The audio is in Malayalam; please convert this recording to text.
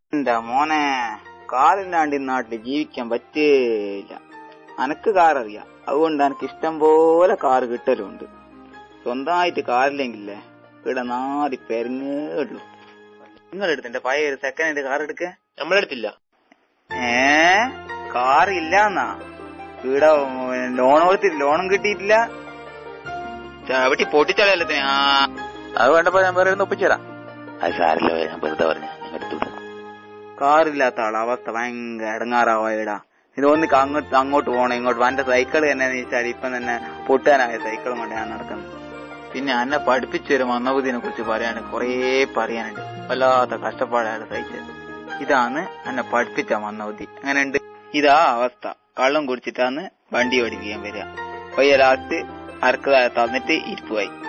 എന്റെ മോനെ കാറില്ലാണ്ട് ഈ നാട്ടില് ജീവിക്കാൻ പറ്റേയില്ല അനക്ക് കാർ അറിയാം അതുകൊണ്ട് എനിക്ക് ഇഷ്ടം പോലെ കാറ് കിട്ടലുണ്ട് സ്വന്തമായിട്ട് കാറില്ലെങ്കിലേ ഇവിടെ നാല് പെരങ്ങുള്ളൂ നിങ്ങളെടുത്ത് എന്റെ പഴയ ഒരു സെക്കൻഡ് ഹാൻഡ് കാർ എടുക്ക നമ്മളെടുത്തില്ല ഏ കാർ ഇല്ലാന്നാ ഇവിടെ ലോൺ കൊടുത്തിട്ട് ലോണും കിട്ടിയിട്ടില്ല ചവിട്ടി പൊട്ടിച്ചളയല്ലേ ആ അത് വേണ്ടപ്പോ ഞാൻ വേറെ ഒപ്പിച്ചുതരാം അത് സാരല്ലോ ഞാൻ വെറുതെ പറഞ്ഞു നിങ്ങൾ എടുത്തുവിടും കാറില്ലാത്ത ആളെ അവസ്ഥ ഭയങ്കര ഇടങ്ങാറാവായിടാ ഇതൊന്ന് അങ്ങോട്ട് അങ്ങോട്ട് പോണം ഇങ്ങോട്ട് എന്റെ സൈക്കിൾ തന്നെ വെച്ചാൽ ഇപ്പം തന്നെ പൊട്ടാനായ സൈക്കിളും കൊണ്ട് ഞാൻ നടക്കുന്നത് പിന്നെ എന്നെ പഠിപ്പിച്ചു തരും മന്നബുദ്ധിനെ കുറിച്ച് പറയാൻ കുറേ പറയാനുണ്ട് വല്ലാത്ത കഷ്ടപ്പാടാണ് സഹിച്ചത് ഇതാണ് എന്നെ പഠിപ്പിച്ച മന്നബുദ്ധി അങ്ങനെയുണ്ട് ഇതാ അവസ്ഥ കള്ളം കുടിച്ചിട്ടാണ് വണ്ടി ഓടിക്കാൻ വരിക പയ്യ ലാസ്റ്റ് അരക്ക് തന്നിട്ട് ഇരിപ്പുമായി